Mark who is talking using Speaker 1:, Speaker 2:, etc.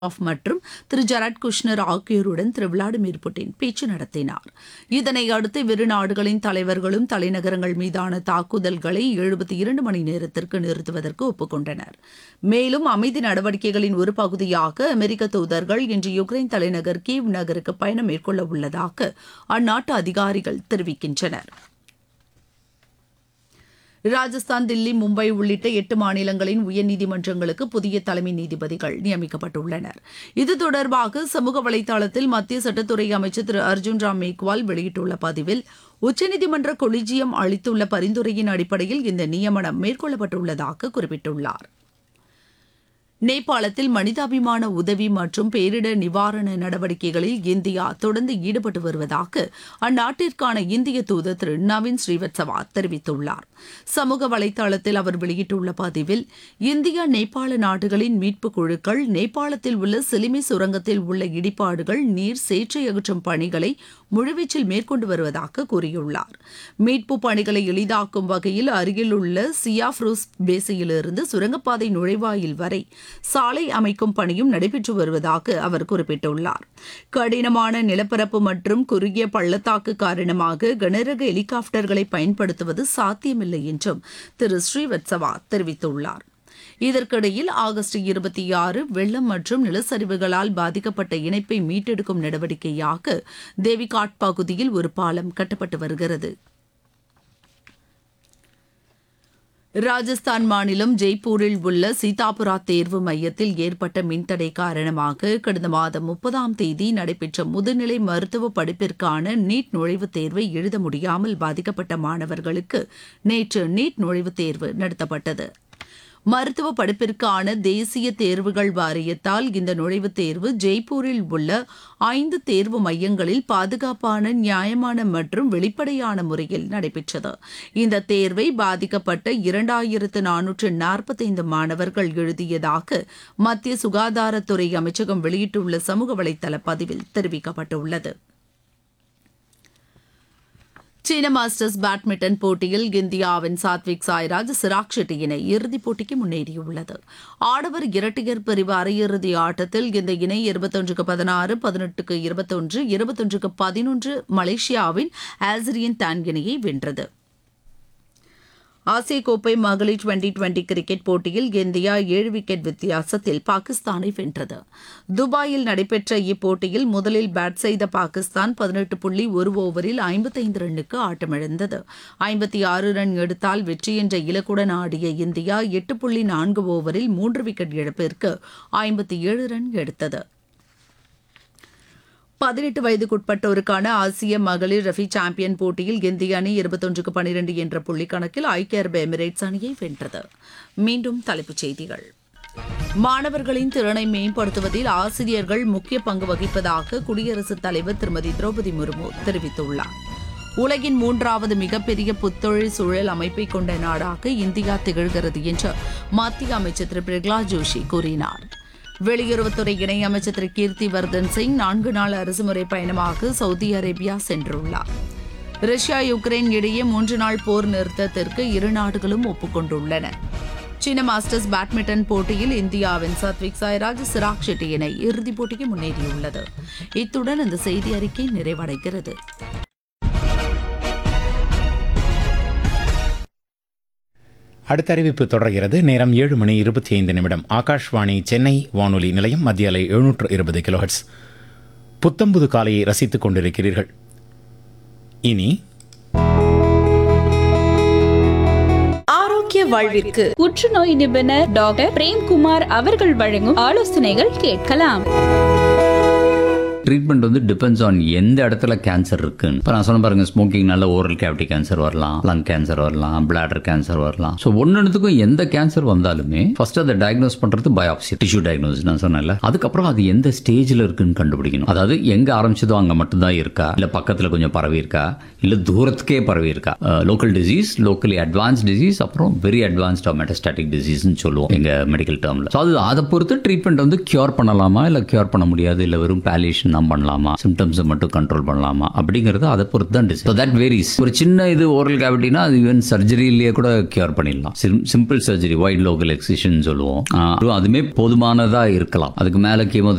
Speaker 1: of மற்றும் திரு Jared Kushner ஆகியோருடன் திரு Vladimir Putin பேச்சு நடத்தினார் இதனை அடுத்து இரு நாடுகளின் தலைவர்களும் தலைநகரங்கள் மீதான தாக்குதல்களை எழுபத்தி இரண்டு மணி நேரத்திற்கு நிறுத்துவதற்கு ஒப்புக்கொண்டனர் மேலும் அமைதி நடவடிக்கைகளின் ஒரு பகுதியாக அமெரிக்க தூதர்கள் இன்று யுக்ரைன் தலைநகர் கீவ் நகருக்கு பயணம் மேற்கொள்ள உள்ளதாக அந்நாட்டு அதிகாரிகள் தெரிவிக்கின்றனர் ராஜஸ்தான் தில்லி மும்பை உள்ளிட்ட எட்டு மாநிலங்களின் உயர்நீதிமன்றங்களுக்கு புதிய தலைமை நீதிபதிகள் நியமிக்கப்பட்டுள்ளனர் இது தொடர்பாக சமூக வலைதளத்தில் மத்திய சட்டத்துறை அமைச்சர் திரு அர்ஜுன் ராம் மேக்வால் வெளியிட்டுள்ள பதிவில் உச்சநீதிமன்ற கொலிஜியம் அளித்துள்ள பரிந்துரையின் அடிப்படையில் இந்த நியமனம் மேற்கொள்ளப்பட்டுள்ளதாக குறிப்பிட்டுள்ளார் நேபாளத்தில் மனிதாபிமான உதவி மற்றும் பேரிடர் நிவாரண நடவடிக்கைகளில் இந்தியா தொடர்ந்து ஈடுபட்டு வருவதாக அந்நாட்டிற்கான இந்திய தூதர் திரு நவீன் ஸ்ரீவத்சவா தெரிவித்துள்ளார் சமூக வலைதளத்தில் அவர் வெளியிட்டுள்ள பதிவில் இந்தியா நேபாள நாடுகளின் மீட்புக் குழுக்கள் நேபாளத்தில் உள்ள சிலிமி சுரங்கத்தில் உள்ள இடிபாடுகள் நீர் சேற்றை அகற்றும் பணிகளை முழுவீச்சில் மேற்கொண்டு வருவதாக கூறியுள்ளார் மீட்பு பணிகளை எளிதாக்கும் வகையில் அருகில் உள்ள சியாஃப்ரூஸ் பேசியிலிருந்து சுரங்கப்பாதை நுழைவாயில் வரை சாலை அமைக்கும் பணியும் நடைபெற்று வருவதாக அவர் குறிப்பிட்டுள்ளார் கடினமான நிலப்பரப்பு மற்றும் குறுகிய பள்ளத்தாக்கு காரணமாக கனரக ஹெலிகாப்டர்களை பயன்படுத்துவது சாத்தியமில்லை என்றும் திரு ஸ்ரீவத்சவா தெரிவித்துள்ளார் இதற்கிடையில் ஆகஸ்ட் இருபத்தி ஆறு வெள்ளம் மற்றும் நிலச்சரிவுகளால் பாதிக்கப்பட்ட இணைப்பை மீட்டெடுக்கும் நடவடிக்கையாக தேவிகாட் பகுதியில் ஒரு பாலம் கட்டப்பட்டு வருகிறது ராஜஸ்தான் மாநிலம் ஜெய்ப்பூரில் உள்ள சீதாபுரா தேர்வு மையத்தில் ஏற்பட்ட மின்தடை காரணமாக கடந்த மாதம் முப்பதாம் தேதி நடைபெற்ற முதுநிலை மருத்துவ படிப்பிற்கான நீட் நுழைவுத் தேர்வை எழுத முடியாமல் பாதிக்கப்பட்ட மாணவர்களுக்கு நேற்று நீட் நுழைவுத் தேர்வு நடத்தப்பட்டது மருத்துவ படிப்பிற்கான தேசிய தேர்வுகள் வாரியத்தால் இந்த நுழைவுத் தேர்வு ஜெய்ப்பூரில் உள்ள ஐந்து தேர்வு மையங்களில் பாதுகாப்பான நியாயமான மற்றும் வெளிப்படையான முறையில் நடைபெற்றது இந்த தேர்வை பாதிக்கப்பட்ட இரண்டாயிரத்து நானூற்று நாற்பத்தைந்து மாணவர்கள் எழுதியதாக மத்திய சுகாதாரத்துறை அமைச்சகம் வெளியிட்டுள்ள சமூக வலைதள பதிவில் தெரிவிக்கப்பட்டுள்ளது சீன மாஸ்டர்ஸ் பேட்மிண்டன் போட்டியில் இந்தியாவின் சாத்விக் சாய்ராஜ் சிராக் ஷெட்டி இணை இறுதிப் போட்டிக்கு முன்னேறியுள்ளது ஆடவர் இரட்டையர் பிரிவு அரையிறுதி ஆட்டத்தில் இந்த இணை இருபத்தொன்றுக்கு பதினாறு பதினெட்டுக்கு இருபத்தொன்று இருபத்தொன்றுக்கு பதினொன்று மலேசியாவின் ஆசிரியன் டான் இணையை வென்றது ஆசிய கோப்பை மகளிர் டுவெண்டி டுவெண்டி கிரிக்கெட் போட்டியில் இந்தியா ஏழு விக்கெட் வித்தியாசத்தில் பாகிஸ்தானை வென்றது துபாயில் நடைபெற்ற இப்போட்டியில் முதலில் பேட் செய்த பாகிஸ்தான் பதினெட்டு புள்ளி ஒரு ஓவரில் ஐம்பத்தைந்து ரன்னுக்கு ஆட்டமிழந்தது ஐம்பத்தி ஆறு ரன் எடுத்தால் வெற்றி என்ற இலக்குடன் ஆடிய இந்தியா எட்டு புள்ளி நான்கு ஓவரில் மூன்று விக்கெட் இழப்பிற்கு ஐம்பத்தி ஏழு ரன் எடுத்தது பதினெட்டு வயதுக்குட்பட்டோருக்கான ஆசிய மகளிர் ரஃபி சாம்பியன் போட்டியில் இந்திய அணி இருபத்தொன்றுக்கு பனிரெண்டு என்ற புள்ளி கணக்கில் ஐக்கிய அரபு எமிரேட்ஸ் அணியை வென்றது மீண்டும் தலைப்புச் செய்திகள் மாணவர்களின் திறனை மேம்படுத்துவதில் ஆசிரியர்கள் முக்கிய பங்கு வகிப்பதாக குடியரசுத் தலைவர் திருமதி திரௌபதி முர்மு தெரிவித்துள்ளார் உலகின் மூன்றாவது மிகப்பெரிய புத்தொழில் சூழல் அமைப்பை கொண்ட நாடாக இந்தியா திகழ்கிறது என்று மத்திய அமைச்சர் திரு பிரகலாத் ஜோஷி கூறினார் வெளியுறவுத்துறை இணையமைச்சர் திரு கீர்த்தி வர்தன் சிங் நான்கு நாள் அரசுமுறை பயணமாக சவுதி அரேபியா சென்றுள்ளார் ரஷ்யா யுக்ரைன் இடையே மூன்று நாள் போர் நிறுத்தத்திற்கு இரு நாடுகளும் ஒப்புக்கொண்டுள்ளன சீன மாஸ்டர்ஸ் பேட்மிண்டன் போட்டியில் இந்தியாவின் சத்விக் சாய்ராஜ் சிராக் ஷெட்டி இணை இறுதிப் போட்டிக்கு முன்னேறியுள்ளது இத்துடன் இந்த செய்தி அறிக்கை நிறைவடைகிறது
Speaker 2: அடுத்த அறிவிப்பு தொடர்கிறது நேரம் ஏழு மணி இருபத்தி ஐந்து நிமிடம் ஆகாஷ்வாணி சென்னை வானொலி நிலையம் மத்திய அலை எழுநூற்று இருபது கிலோஹெட்ஸ் புத்தம்புது காலையை ரசித்துக் கொண்டிருக்கிறீர்கள் இனி
Speaker 3: ஆரோக்கிய வாழ்விற்கு புற்றுநோய் நிபுணர் டாக்டர் பிரேம்குமார் அவர்கள் வழங்கும் ஆலோசனைகள் கேட்கலாம்
Speaker 4: ட்ரீட்மெண்ட் வந்து டிபெண்ட்ஸ் ஆன் எந்த இடத்துல கேன்சர் இருக்குன்னு இப்போ நான் சொன்ன பாருங்க ஸ்மோக்கிங்னால ஓரல் கேவிட்டி கேன்சர் வரலாம் லங் கேன்சர் வரலாம் பிளாடர் கேன்சர் வரலாம் ஸோ ஒன்றுத்துக்கும் எந்த கேன்சர் வந்தாலுமே ஃபர்ஸ்ட் அதை டயக்னோஸ் பண்றது பயாப்சி டிஷ்யூ டயக்னோஸ் நான் சொன்னேன்ல அதுக்கப்புறம் அது எந்த ஸ்டேஜில் இருக்குன்னு கண்டுபிடிக்கணும் அதாவது எங்க ஆரம்பிச்சதோ அங்கே மட்டும்தான் இருக்கா இல்லை பக்கத்தில் கொஞ்சம் பரவி இருக்கா இல்லை தூரத்துக்கே பரவி இருக்கா local disease locally advance disease அப்புறம் வெரி அட்வான்ஸ்ட் மெட்டஸ்டாட்டிக் டிசீஸ்னு சொல்லுவோம் எங்க மெடிக்கல் டேர்ம்ல ஸோ அது அதை பொறுத்து ட்ரீட்மெண்ட் வந்து கியூர் பண்ணலாமா இல்லை கியூர் பண்ண முடியாது இல்லை வெறும் பேலேஷன் தான் பண்ணலாமா சிம்டம்ஸை மட்டும் கண்ட்ரோல் பண்ணலாமா அப்படிங்கிறது அதை பொறுத்து தான் டிசைஸ் தட் வேரிஸ் ஒரு சின்ன இது ஓரல் கேவிட்டினா அது ஈவன் சர்ஜரியிலேயே கூட கியூர் பண்ணிடலாம் simple surgery wide local excision சொல்லுவோம் ஆஹ் அதுவுமே போதுமானதா இருக்கலாம் அதுக்கு மேல கீமோ